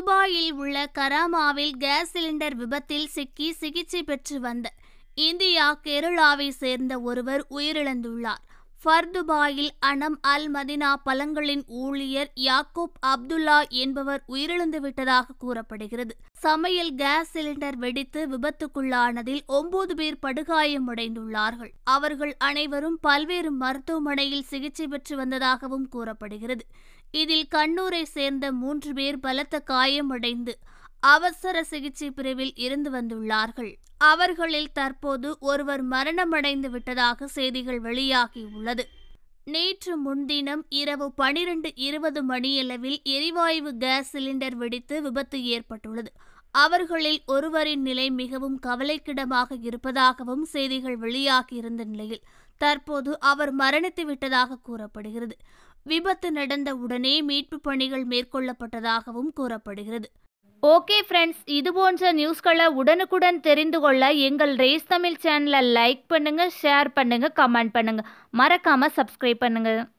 துபாயில் உள்ள கராமாவில் gas cylinder விபத்தில் சிக்கி சிகிச்சை பெற்று வந்த இந்தியா கேரளாவை சேர்ந்த ஒருவர் உயிரிழந்துள்ளார் ஃபர்துபாயில் அனம் அல் மதினா பழங்களின் ஊழியர் யாக்கூப் அப்துல்லா என்பவர் உயிரிழந்து விட்டதாக கூறப்படுகிறது சமையல் கேஸ் சிலிண்டர் வெடித்து விபத்துக்குள்ளானதில் ஒன்பது பேர் படுகாயமடைந்துள்ளார்கள் அவர்கள் அனைவரும் பல்வேறு மருத்துவமனையில் சிகிச்சை பெற்று வந்ததாகவும் கூறப்படுகிறது இதில் கண்ணூரை சேர்ந்த மூன்று பேர் பலத்த காயமடைந்து அவசர சிகிச்சை பிரிவில் இருந்து வந்துள்ளார்கள் அவர்களில் தற்போது ஒருவர் மரணமடைந்து விட்டதாக செய்திகள் வெளியாகியுள்ளது நேற்று முன்தினம் இரவு பனிரெண்டு இருபது மணியளவில் எரிவாயு கேஸ் சிலிண்டர் வெடித்து விபத்து ஏற்பட்டுள்ளது அவர்களில் ஒருவரின் நிலை மிகவும் கவலைக்கிடமாக இருப்பதாகவும் செய்திகள் வெளியாகியிருந்த நிலையில் தற்போது அவர் மரணித்து விட்டதாக கூறப்படுகிறது விபத்து நடந்த உடனே மீட்பு பணிகள் மேற்கொள்ளப்பட்டதாகவும் கூறப்படுகிறது ஓகே ஃப்ரெண்ட்ஸ் இது போன்ற நியூஸ்களை உடனுக்குடன் தெரிந்து கொள்ள எங்கள் ரேஸ் தமிழ் சேனலை லைக் பண்ணுங்க ஷேர் பண்ணுங்க கமெண்ட் பண்ணுங்க மறக்காம சப்ஸ்கிரைப் பண்ணுங்க